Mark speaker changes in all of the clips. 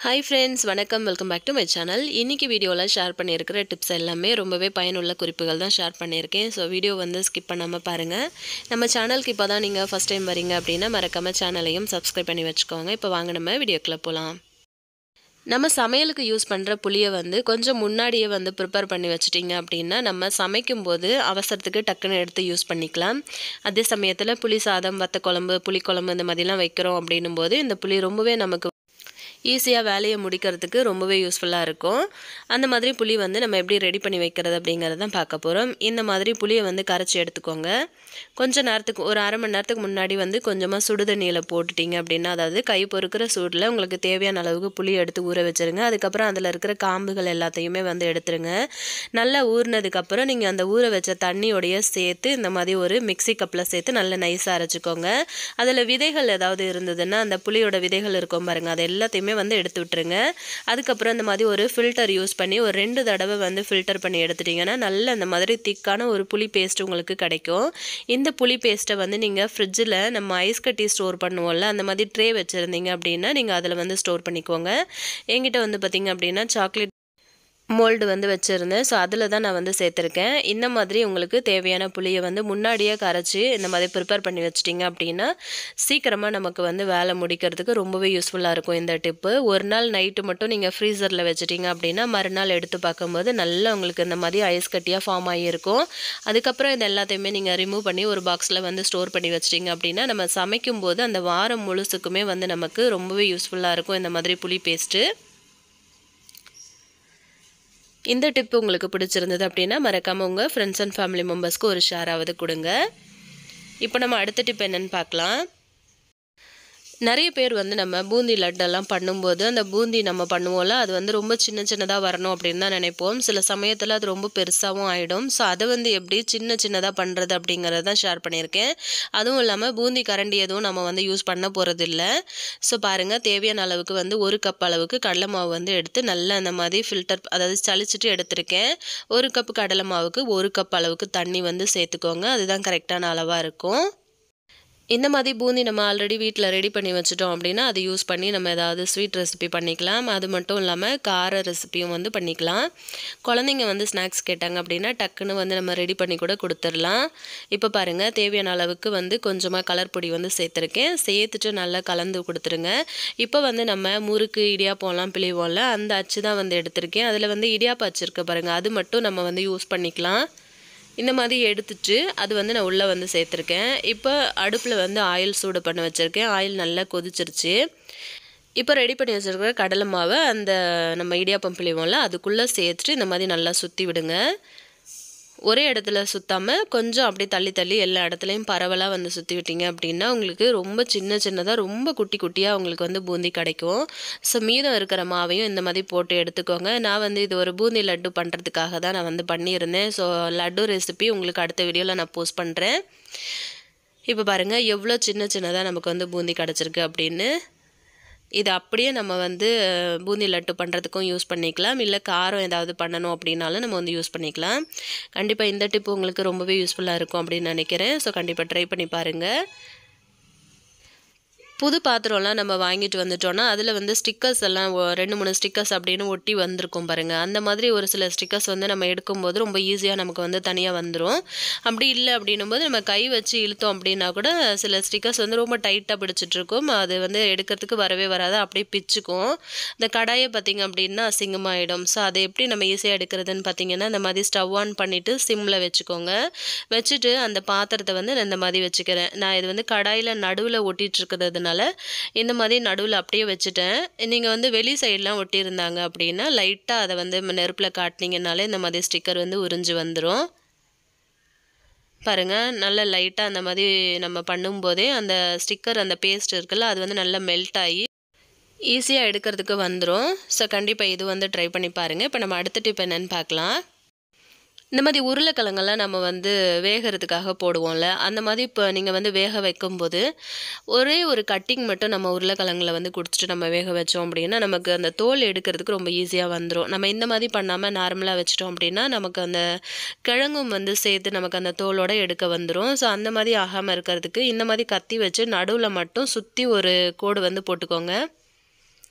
Speaker 1: hi friends வணக்கம் welcome back to my channel இன்றைக்கி வீடியோவில் ஷேர் பண்ணியிருக்கிற டிப்ஸ் எல்லாமே ரொம்பவே பயனுள்ள குறிப்புகள் தான் ஷேர் பண்ணியிருக்கேன் ஸோ வீடியோ வந்து ஸ்கிப் பண்ணாமல் பாருங்கள் நம்ம சேனலுக்கு இப்போ தான் நீங்கள் ஃபஸ்ட் டைம் வரீங்க அப்படின்னா மறக்காமல் சேனலையும் சப்ஸ்கிரைப் பண்ணி வச்சுக்கோங்க இப்போ வாங்க நம்ம வீடியோக்குள்ளே போகலாம் நம்ம சமையலுக்கு யூஸ் பண்ணுற புளியை வந்து கொஞ்சம் முன்னாடியே வந்து ப்ரிப்பேர் பண்ணி வச்சிட்டிங்க அப்படின்னா நம்ம சமைக்கும்போது அவசரத்துக்கு டக்குன்னு எடுத்து யூஸ் பண்ணிக்கலாம் அதே சமயத்தில் புளி சாதம் வத்த குழம்பு புளிக்குழம்பு இந்த மாதிரிலாம் வைக்கிறோம் அப்படின்னும் போது இந்த புளி ரொம்பவே நமக்கு ஈஸியாக வேலையை முடிக்கிறதுக்கு ரொம்பவே யூஸ்ஃபுல்லாக இருக்கும் அந்த மாதிரி புளி வந்து நம்ம எப்படி ரெடி பண்ணி வைக்கிறது அப்படிங்கிறத தான் பார்க்க போகிறோம் இந்த மாதிரி புளியை வந்து கரைச்சி எடுத்துக்கோங்க கொஞ்சம் நேரத்துக்கு ஒரு அரை மணி நேரத்துக்கு முன்னாடி வந்து கொஞ்சமாக சுடுதண்ணியில் போட்டுட்டிங்க அப்படின்னா அதாவது கை பொறுக்கிற சூடில் உங்களுக்கு தேவையான அளவுக்கு புளி எடுத்து ஊற வச்சுருங்க அதுக்கப்புறம் அதில் இருக்கிற காம்புகள் எல்லாத்தையுமே வந்து எடுத்துருங்க நல்லா ஊறினதுக்கப்புறம் நீங்கள் அந்த ஊற வச்ச தண்ணியோடைய சேர்த்து இந்த மாதிரி ஒரு மிக்சி கப்பில் சேர்த்து நல்லா நைஸாக அரைச்சிக்கோங்க அதில் விதைகள் ஏதாவது இருந்ததுன்னா அந்த புளியோட விதைகள் இருக்கும் பாருங்கள் அது எல்லாத்தையுமே வந்து எடுத்து விட்டுருங்க அதுக்கப்புறம் இந்த மாதிரி ஒரு ஃபில்டர் யூஸ் பண்ணி ஒரு ரெண்டு தடவை வந்து ஃபில்டர் பண்ணி எடுத்துட்டிங்கன்னா நல்ல அந்த மாதிரி திக்கான ஒரு புளி பேஸ்ட் உங்களுக்கு கிடைக்கும் இந்த புளி பேஸ்ட்டை வந்து நீங்கள் ஃப்ரிட்ஜில் நம்ம ஐஸ் கட்டி ஸ்டோர் பண்ணுவோம்ல அந்த மாதிரி ட்ரே வச்சுருந்தீங்க அப்படின்னா நீங்கள் அதில் வந்து ஸ்டோர் பண்ணிக்கோங்க என்கிட்ட வந்து பார்த்திங்க அப்படின்னா சாக்லேட் மோல்டு வந்து வச்சுருந்தேன் ஸோ அதில் தான் நான் வந்து சேர்த்துருக்கேன் இந்த மாதிரி உங்களுக்கு தேவையான புளியை வந்து முன்னாடியே கரைச்சி இந்த மாதிரி ப்ரிப்பேர் பண்ணி வச்சிட்டிங்க அப்படின்னா சீக்கிரமாக நமக்கு வந்து வேலை முடிக்கிறதுக்கு ரொம்பவே யூஸ்ஃபுல்லாக இருக்கும் இந்த டிப்பு ஒரு நாள் நைட்டு மட்டும் நீங்கள் ஃப்ரீசரில் வச்சிட்டிங்க அப்படின்னா மறுநாள் எடுத்து பார்க்கும்போது நல்லா உங்களுக்கு இந்த மாதிரி ஐஸ் கட்டியாக ஃபார்ம் ஆகியிருக்கும் அதுக்கப்புறம் இது எல்லாத்தையுமே நீங்கள் ரிமூவ் பண்ணி ஒரு பாக்ஸில் வந்து ஸ்டோர் பண்ணி வச்சிட்டிங்க அப்படின்னா நம்ம சமைக்கும் போது அந்த வாரம் முழுசுக்குமே வந்து நமக்கு ரொம்பவே யூஸ்ஃபுல்லாக இருக்கும் இந்த மாதிரி புளி பேஸ்ட்டு இந்த டிப் உங்களுக்கு பிடிச்சிருந்தது அப்படின்னா மறக்காமல் உங்கள் ஃப்ரெண்ட்ஸ் அண்ட் ஃபேமிலி மெம்பர்ஸ்க்கு ஒரு ஷேராவது கொடுங்க இப்போ நம்ம அடுத்த டிப் என்னென்னு பார்க்கலாம் நிறைய பேர் வந்து நம்ம பூந்தி லட்டெல்லாம் பண்ணும்போது அந்த பூந்தி நம்ம பண்ணுவோம்ல அது வந்து ரொம்ப சின்ன சின்னதாக வரணும் அப்படின்னு தான் நினைப்போம் சில சமயத்தில் அது ரொம்ப பெருசாகவும் ஆகிடும் ஸோ அதை வந்து எப்படி சின்ன சின்னதாக பண்ணுறது அப்படிங்கிறத தான் ஷேர் பண்ணியிருக்கேன் அதுவும் இல்லாமல் பூந்தி கரண்டி எதுவும் நம்ம வந்து யூஸ் பண்ண போகிறது இல்லை ஸோ பாருங்கள் தேவையான அளவுக்கு வந்து ஒரு கப் அளவுக்கு கடலை மாவு வந்து எடுத்து நல்லா அந்த மாதிரி ஃபில்டர் அதாவது சளிச்சிட்டு எடுத்திருக்கேன் ஒரு கப் கடலை மாவுக்கு ஒரு கப் அளவுக்கு தண்ணி வந்து சேர்த்துக்கோங்க அதுதான் கரெக்டான அளவாக இருக்கும் இந்த மாதிரி பூந்தி நம்ம ஆல்ரெடி வீட்டில் ரெடி பண்ணி வச்சுட்டோம் அப்படின்னா அதை யூஸ் பண்ணி நம்ம ஏதாவது ஸ்வீட் ரெசிபி பண்ணிக்கலாம் அது மட்டும் இல்லாமல் கார ரெசிபியும் வந்து பண்ணிக்கலாம் குழந்தைங்க வந்து ஸ்நாக்ஸ் கேட்டாங்க அப்படின்னா டக்குன்னு வந்து நம்ம ரெடி பண்ணி கூட கொடுத்துடலாம் இப்போ பாருங்கள் தேவையான அளவுக்கு வந்து கொஞ்சமாக கலர் பொடி வந்து சேர்த்துருக்கேன் சேர்த்துட்டு நல்லா கலந்து கொடுத்துருங்க இப்போ வந்து நம்ம முறுக்கு இடியாப்பம்லாம் பிழிவோம்ல அந்த அச்சு தான் வந்து எடுத்திருக்கேன் அதில் வந்து இடியாப்பம் அச்சு இருக்கு பாருங்கள் அது மட்டும் நம்ம வந்து யூஸ் பண்ணிக்கலாம் இந்த மாதிரி எடுத்துட்டு அது வந்து நான் உள்ளே வந்து சேர்த்துருக்கேன் இப்போ அடுப்பில் வந்து ஆயில் சூடு பண்ண வச்சுருக்கேன் ஆயில் நல்லா கொதிச்சிருச்சு இப்போ ரெடி பண்ணி வச்சுருக்கிற கடலை மாவை அந்த நம்ம இடியாப்பம் பிழிவோம்ல அதுக்குள்ளே சேர்த்துட்டு இந்த மாதிரி நல்லா சுற்றி விடுங்க ஒரே இடத்துல சுற்றாமல் கொஞ்சம் அப்படி தள்ளி தள்ளி எல்லா இடத்துலையும் பரவலாக வந்து சுற்றி விட்டீங்க அப்படின்னா உங்களுக்கு ரொம்ப சின்ன சின்னதாக ரொம்ப குட்டி குட்டியாக உங்களுக்கு வந்து பூந்தி கிடைக்கும் ஸோ மீதம் இருக்கிற மாவையும் இந்த மாதிரி போட்டு எடுத்துக்கோங்க நான் வந்து இது ஒரு பூந்தி லட்டு பண்ணுறதுக்காக தான் நான் வந்து பண்ணியிருந்தேன் ஸோ லட்டு ரெசிபி உங்களுக்கு அடுத்த வீடியோவில் நான் போஸ்ட் பண்ணுறேன் இப்போ பாருங்கள் எவ்வளோ சின்ன சின்னதாக நமக்கு வந்து பூந்தி கிடச்சிருக்கு அப்படின்னு இது அப்படியே நம்ம வந்து பூந்தி லட்டு பண்ணுறதுக்கும் யூஸ் பண்ணிக்கலாம் இல்லை காரம் ஏதாவது பண்ணணும் அப்படின்னாலும் நம்ம வந்து யூஸ் பண்ணிக்கலாம் கண்டிப்பாக இந்த டிப் உங்களுக்கு ரொம்பவே யூஸ்ஃபுல்லாக இருக்கும் அப்படின்னு நினைக்கிறேன் ஸோ கண்டிப்பாக ட்ரை பண்ணி பாருங்கள் புது பாத்திரம்லாம் நம்ம வாங்கிட்டு வந்துட்டோம்னா அதில் வந்து ஸ்டிக்கர்ஸ் எல்லாம் ரெண்டு மூணு ஸ்டிக்கர்ஸ் அப்படின்னு ஒட்டி வந்திருக்கும் பாருங்கள் அந்த மாதிரி ஒரு சில ஸ்டிக்கர்ஸ் வந்து நம்ம எடுக்கும்போது ரொம்ப ஈஸியாக நமக்கு வந்து தனியாக வந்துடும் அப்படி இல்லை அப்படின்னும் போது நம்ம கை வச்சு இழுத்தோம் அப்படின்னா கூட சில ஸ்டிக்கர்ஸ் வந்து ரொம்ப டைட்டாக பிடிச்சிட்ருக்கும் அது வந்து எடுக்கிறதுக்கு வரவே வராது அப்படியே பிச்சுக்கும் இந்த கடாயை பார்த்திங்க அப்படின்னா அசிங்கமாகிடும் ஸோ அதை எப்படி நம்ம ஈஸியாக எடுக்கிறதுன்னு பார்த்தீங்கன்னா இந்த மாதிரி ஸ்டவ் ஆன் பண்ணிவிட்டு சிம்மில் வச்சுக்கோங்க வச்சுட்டு அந்த பாத்திரத்தை வந்து நான் இந்த மாதிரி வச்சுக்கிறேன் நான் இது வந்து கடாயில் நடுவில் ஒட்டிகிட்டு இருக்கிறதுனால இந்த மாதிரி நடுவில் அப்படியே வச்சுட்டேன் நீங்கள் வந்து வெளி சைட்லாம் ஒட்டியிருந்தாங்க அப்படின்னா லைட்டாக அதை வந்து நெருப்பில் காட்டினீங்கனாலே இந்த மாதிரி ஸ்டிக்கர் வந்து உறிஞ்சு வந்துடும் பாருங்கள் நல்ல லைட்டாக அந்த மாதிரி நம்ம பண்ணும்போதே அந்த ஸ்டிக்கர் அந்த பேஸ்ட் இருக்குல்ல அது வந்து நல்லா மெல்ட் ஆகி ஈஸியாக எடுக்கிறதுக்கு வந்துடும் ஸோ கண்டிப்பாக இது வந்து ட்ரை பண்ணி பாருங்கள் இப்போ நம்ம அடுத்த டிப் என்னென்னு பார்க்கலாம் இந்த மாதிரி உருளைக்கிழங்கெல்லாம் நம்ம வந்து வேகிறதுக்காக போடுவோம்ல அந்த மாதிரி இப்போ நீங்கள் வந்து வேக வைக்கும்போது ஒரே ஒரு கட்டிங் மட்டும் நம்ம உருளைக்கிழங்குல வந்து கொடுத்துட்டு நம்ம வேக வச்சோம் அப்படின்னா நமக்கு அந்த தோல் எடுக்கிறதுக்கு ரொம்ப ஈஸியாக வந்துடும் நம்ம இந்த மாதிரி பண்ணாமல் நார்மலாக வச்சிட்டோம் அப்படின்னா நமக்கு அந்த கிழங்கும் வந்து சேர்த்து நமக்கு அந்த தோலோட எடுக்க வந்துடும் ஸோ அந்த மாதிரி ஆகாமல் இருக்கிறதுக்கு இந்த மாதிரி கத்தி வச்சு நடுவில் மட்டும் சுற்றி ஒரு கோடு வந்து போட்டுக்கோங்க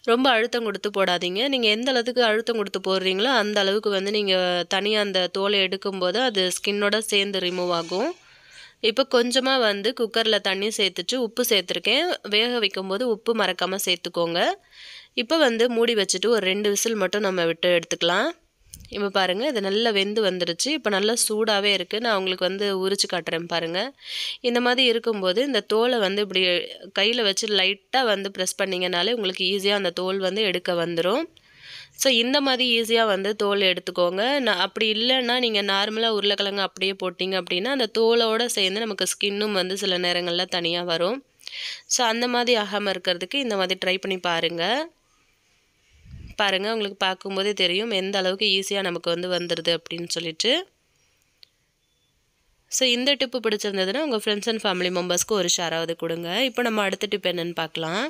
Speaker 1: ரொம்ப அழுத்தம் கொடுத்து போடாதீங்க நீங்கள் எந்த அளவுக்கு அழுத்தம் கொடுத்து போடுறீங்களோ அந்த அளவுக்கு வந்து நீங்கள் தனியாக அந்த தோலை எடுக்கும்போது அது ஸ்கின்னோட சேர்ந்து ரிமூவ் ஆகும் இப்போ கொஞ்சமாக வந்து குக்கரில் தண்ணி சேர்த்துட்டு உப்பு சேர்த்துருக்கேன் வேக வைக்கும்போது உப்பு மறக்காமல் சேர்த்துக்கோங்க இப்போ வந்து மூடி வச்சுட்டு ஒரு ரெண்டு விசில் மட்டும் நம்ம விட்டு எடுத்துக்கலாம் இப்போ பாருங்கள் இது நல்லா வெந்து வந்துடுச்சு இப்போ நல்லா சூடாகவே இருக்குது நான் உங்களுக்கு வந்து உரிச்சு காட்டுறேன் பாருங்கள் இந்த மாதிரி இருக்கும்போது இந்த தோலை வந்து இப்படி கையில் வச்சு லைட்டாக வந்து ப்ரெஸ் பண்ணிங்கனாலே உங்களுக்கு ஈஸியாக அந்த தோல் வந்து எடுக்க வந்துடும் ஸோ இந்த மாதிரி ஈஸியாக வந்து தோல் எடுத்துக்கோங்க நான் அப்படி இல்லைன்னா நீங்கள் நார்மலாக உருளைக்கிழங்கு அப்படியே போட்டிங்க அப்படின்னா அந்த தோலோடு சேர்ந்து நமக்கு ஸ்கின்னும் வந்து சில நேரங்களில் தனியாக வரும் ஸோ அந்த மாதிரி ஆகாமல் இருக்கிறதுக்கு இந்த மாதிரி ட்ரை பண்ணி பாருங்கள் பாருங்கள் உங்களுக்கு பார்க்கும்போதே தெரியும் எந்த அளவுக்கு ஈஸியாக நமக்கு வந்து வந்துடுது அப்படின்னு சொல்லிட்டு ஸோ இந்த டிப்பு பிடிச்சிருந்ததுன்னா உங்கள் ஃப்ரெண்ட்ஸ் அண்ட் ஃபேமிலி மெம்பர்ஸ்க்கு ஒரு ஷேராவது கொடுங்க இப்போ நம்ம அடுத்த டிப் என்னென்னு பார்க்கலாம்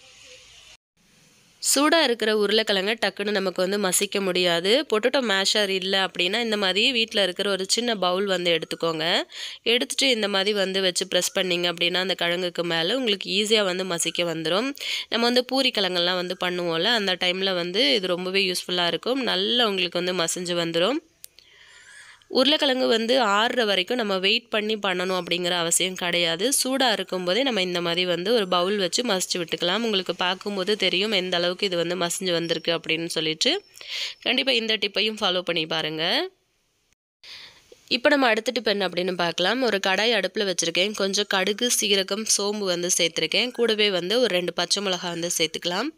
Speaker 1: சூடாக இருக்கிற உருளைக்கிழங்க டக்குன்னு நமக்கு வந்து மசிக்க முடியாது பொட்டோட்டோ மேஷர் இல்லை அப்படின்னா இந்த மாதிரி வீட்டில் இருக்கிற ஒரு சின்ன பவுல் வந்து எடுத்துக்கோங்க எடுத்துகிட்டு இந்த மாதிரி வந்து வச்சு ப்ரெஸ் பண்ணிங்க அப்படின்னா அந்த கிழங்குக்கு மேலே உங்களுக்கு ஈஸியாக வந்து மசிக்க வந்துடும் நம்ம வந்து பூரி கிழங்கெல்லாம் வந்து பண்ணுவோம்ல அந்த டைமில் வந்து இது ரொம்பவே யூஸ்ஃபுல்லாக இருக்கும் நல்லா உங்களுக்கு வந்து மசிஞ்சு வந்துடும் உருளைக்கிழங்கு வந்து ஆறுற வரைக்கும் நம்ம வெயிட் பண்ணி பண்ணணும் அப்படிங்கிற அவசியம் கிடையாது சூடாக இருக்கும்போதே நம்ம இந்த மாதிரி வந்து ஒரு பவுல் வச்சு மசிச்சு விட்டுக்கலாம் உங்களுக்கு பார்க்கும்போது தெரியும் எந்த அளவுக்கு இது வந்து மசிஞ்சு வந்திருக்கு அப்படின்னு சொல்லிட்டு கண்டிப்பாக இந்த டிப்பையும் ஃபாலோ பண்ணி பாருங்கள் இப்போ நம்ம அடுத்த டிப் என்ன அப்படின்னு பார்க்கலாம் ஒரு கடாய் அடுப்பில் வச்சுருக்கேன் கொஞ்சம் கடுகு சீரகம் சோம்பு வந்து சேர்த்துருக்கேன் கூடவே வந்து ஒரு ரெண்டு பச்சை மிளகாய் வந்து சேர்த்துக்கலாம்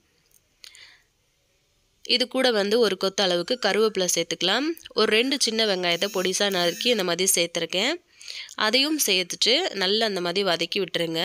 Speaker 1: இது கூட வந்து ஒரு கொத்த அளவுக்கு கருவேப்பிலை சேர்த்துக்கலாம் ஒரு ரெண்டு சின்ன வெங்காயத்தை பொடிசாக நறுக்கி இந்த மாதிரி சேர்த்துருக்கேன் அதையும் சேர்த்துட்டு நல்லா அந்த மாதிரி வதக்கி விட்டுருங்க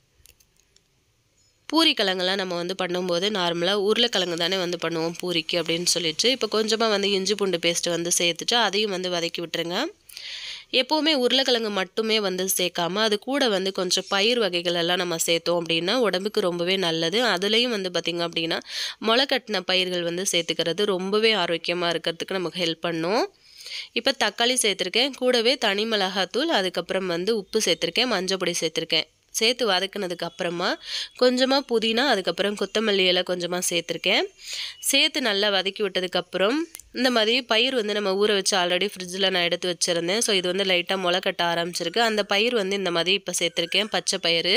Speaker 1: பூரி கிழங்கெல்லாம் நம்ம வந்து பண்ணும்போது நார்மலாக உருளைக்கிழங்கு தானே வந்து பண்ணுவோம் பூரிக்கு அப்படின்னு சொல்லிட்டு இப்போ கொஞ்சமாக வந்து இஞ்சி பூண்டு பேஸ்ட்டு வந்து சேர்த்துட்டு அதையும் வந்து வதக்கி விட்டுருங்க எப்போவுமே உருளைக்கிழங்கு மட்டுமே வந்து சேர்க்காம அது கூட வந்து கொஞ்சம் பயிர் வகைகள் எல்லாம் நம்ம சேர்த்தோம் அப்படின்னா உடம்புக்கு ரொம்பவே நல்லது அதுலேயும் வந்து பார்த்திங்க அப்படின்னா முளை கட்டின பயிர்கள் வந்து சேர்த்துக்கிறது ரொம்பவே ஆரோக்கியமாக இருக்கிறதுக்கு நமக்கு ஹெல்ப் பண்ணும் இப்போ தக்காளி சேர்த்துருக்கேன் கூடவே தனி மிளகாத்தூள் அதுக்கப்புறம் வந்து உப்பு சேர்த்துருக்கேன் மஞ்சள் பொடி சேர்த்துருக்கேன் சேர்த்து வதக்குனதுக்கு அப்புறமா கொஞ்சமாக புதினா அதுக்கப்புறம் கொத்தமல்லி இலை கொஞ்சமாக சேர்த்துருக்கேன் சேர்த்து நல்லா வதக்கி விட்டதுக்கப்புறம் இந்த மாதிரி பயிர் வந்து நம்ம ஊற வச்சு ஆல்ரெடி ஃப்ரிட்ஜில் நான் எடுத்து வச்சுருந்தேன் ஸோ இது வந்து லைட்டாக முளை கட்ட ஆரம்பிச்சிருக்கு அந்த பயிர் வந்து இந்த மாதிரி இப்போ சேர்த்துருக்கேன் பச்சை பயிறு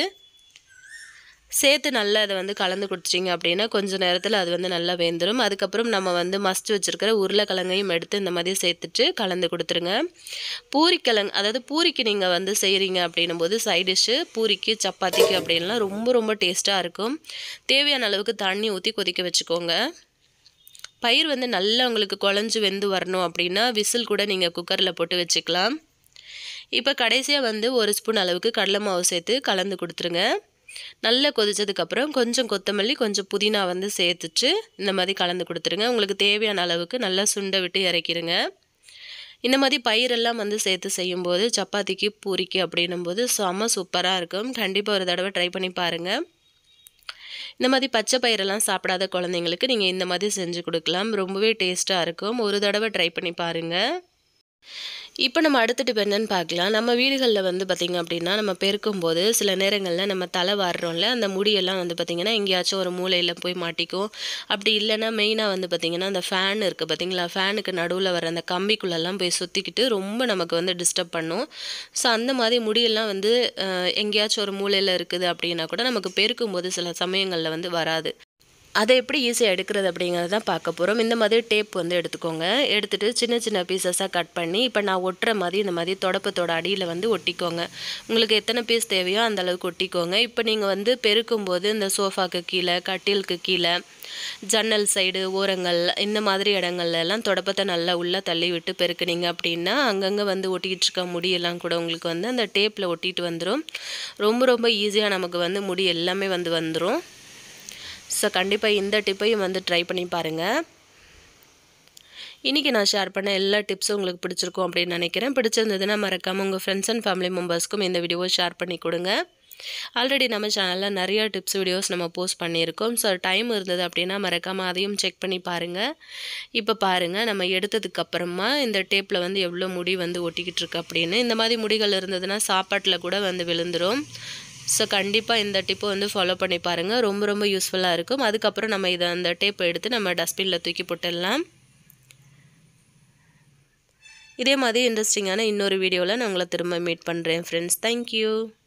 Speaker 1: சேர்த்து நல்லா அதை வந்து கலந்து கொடுத்துட்டிங்க அப்படின்னா கொஞ்சம் நேரத்தில் அது வந்து நல்லா வெந்துடும் அதுக்கப்புறம் நம்ம வந்து மஸ்ட் வச்சுருக்கிற உருளைக்கிழங்கையும் எடுத்து இந்த மாதிரி சேர்த்துட்டு கலந்து கொடுத்துருங்க பூரிக்கிழங்கு அதாவது பூரிக்கு நீங்கள் வந்து செய்கிறீங்க அப்படின்னும் போது சைட் டிஷ்ஷு பூரிக்கு சப்பாத்திக்கு அப்படின்லாம் ரொம்ப ரொம்ப டேஸ்ட்டாக இருக்கும் தேவையான அளவுக்கு தண்ணி ஊற்றி கொதிக்க வச்சுக்கோங்க பயிர் வந்து நல்லா உங்களுக்கு குழஞ்சி வெந்து வரணும் அப்படின்னா விசில் கூட நீங்கள் குக்கரில் போட்டு வச்சுக்கலாம் இப்போ கடைசியாக வந்து ஒரு ஸ்பூன் அளவுக்கு கடலை மாவு சேர்த்து கலந்து கொடுத்துருங்க நல்லா கொதிச்சதுக்கப்புறம் கொஞ்சம் கொத்தமல்லி கொஞ்சம் புதினா வந்து சேர்த்துட்டு இந்த மாதிரி கலந்து கொடுத்துருங்க உங்களுக்கு தேவையான அளவுக்கு நல்லா சுண்டை விட்டு இறக்கிடுங்க இந்த மாதிரி பயிரெல்லாம் வந்து சேர்த்து செய்யும்போது சப்பாத்திக்கு பூரிக்கு அப்படின்னும் போது செம்ம சூப்பராக இருக்கும் கண்டிப்பாக ஒரு தடவை ட்ரை பண்ணி பாருங்கள் இந்த மாதிரி பச்சை பயிரெல்லாம் சாப்பிடாத குழந்தைங்களுக்கு நீங்கள் இந்த மாதிரி செஞ்சு கொடுக்கலாம் ரொம்பவே டேஸ்ட்டாக இருக்கும் ஒரு தடவை ட்ரை பண்ணி பாருங்கள் இப்போ நம்ம அடுத்த டிப் என்னன்னு பார்க்கலாம் நம்ம வீடுகளில் வந்து பார்த்திங்க அப்படின்னா நம்ம பெருக்கும்போது சில நேரங்களில் நம்ம தலை வாடுறோம்ல அந்த முடியெல்லாம் வந்து பார்த்திங்கன்னா எங்கேயாச்சும் ஒரு மூலையில் போய் மாட்டிக்கும் அப்படி இல்லைன்னா மெயினாக வந்து பார்த்திங்கன்னா அந்த ஃபேன் இருக்குது பார்த்திங்களா ஃபேனுக்கு நடுவில் வர அந்த கம்பிக்குள்ளெல்லாம் போய் சுற்றிக்கிட்டு ரொம்ப நமக்கு வந்து டிஸ்டர்ப் பண்ணும் ஸோ அந்த மாதிரி முடியெல்லாம் வந்து அஹ், எங்கேயாச்சும் ஒரு மூலையில் இருக்குது அப்படின்னா கூட நமக்கு பெருக்கும்போது சில சமயங்களில் வந்து வராது அதை எப்படி ஈஸியாக எடுக்கிறது அப்படிங்கிறத தான் பார்க்க போகிறோம் இந்த மாதிரி டேப் வந்து எடுத்துக்கோங்க எடுத்துகிட்டு சின்ன சின்ன பீசஸாக கட் பண்ணி இப்போ நான் ஒட்டுற மாதிரி இந்த மாதிரி தொடப்பத்தோட அடியில் வந்து ஒட்டிக்கோங்க உங்களுக்கு எத்தனை பீஸ் தேவையோ அந்த அளவுக்கு ஒட்டிக்கோங்க இப்போ நீங்கள் வந்து பெருக்கும்போது இந்த சோஃபாக்கு கீழே கட்டிலுக்கு கீழே ஜன்னல் சைடு ஓரங்கள் இந்த மாதிரி இடங்கள்ல எல்லாம் தொடப்பத்தை நல்லா உள்ளே தள்ளி விட்டு பெருக்குனீங்க அப்படின்னா அங்கங்கே வந்து ஒட்டிக்கிட்டு இருக்க முடியெல்லாம் கூட உங்களுக்கு வந்து அந்த டேப்பில் ஒட்டிட்டு வந்துடும் ரொம்ப ரொம்ப ஈஸியாக நமக்கு வந்து முடி எல்லாமே வந்து வந்துடும் ஸோ கண்டிப்பாக இந்த டிப்பையும் வந்து ட்ரை பண்ணி பாருங்கள் இன்றைக்கி நான் ஷேர் பண்ண எல்லா டிப்ஸும் உங்களுக்கு பிடிச்சிருக்கும் அப்படின்னு நினைக்கிறேன் பிடிச்சிருந்ததுன்னா மறக்காமல் உங்கள் ஃப்ரெண்ட்ஸ் அண்ட் ஃபேமிலி மெம்பர்ஸ்க்கும் இந்த வீடியோவை ஷேர் பண்ணி கொடுங்க ஆல்ரெடி நம்ம சேனலில் நிறைய டிப்ஸ் வீடியோஸ் நம்ம போஸ்ட் பண்ணியிருக்கோம் ஸோ டைம் இருந்தது அப்படின்னா மறக்காமல் அதையும் செக் பண்ணி பாருங்கள் இப்போ பாருங்கள் நம்ம எடுத்ததுக்கு அப்புறமா இந்த டேப்பில் வந்து எவ்வளோ முடி வந்து ஒட்டிக்கிட்டு இருக்கு அப்படின்னு இந்த மாதிரி முடிகள் இருந்ததுன்னா சாப்பாட்டில் கூட வந்து விழுந்துரும் ஸோ கண்டிப்பாக இந்த டிப்பை வந்து ஃபாலோ பண்ணி பாருங்கள் ரொம்ப ரொம்ப யூஸ்ஃபுல்லாக இருக்கும் அதுக்கப்புறம் நம்ம இதை அந்த டேப்பை எடுத்து நம்ம டஸ்ட்பினில் தூக்கி போட்டுடலாம் இதே மாதிரி இன்ட்ரெஸ்டிங்கான இன்னொரு வீடியோவில் நான் உங்களை திரும்ப மீட் பண்ணுறேன் ஃப்ரெண்ட்ஸ் தேங்க்யூ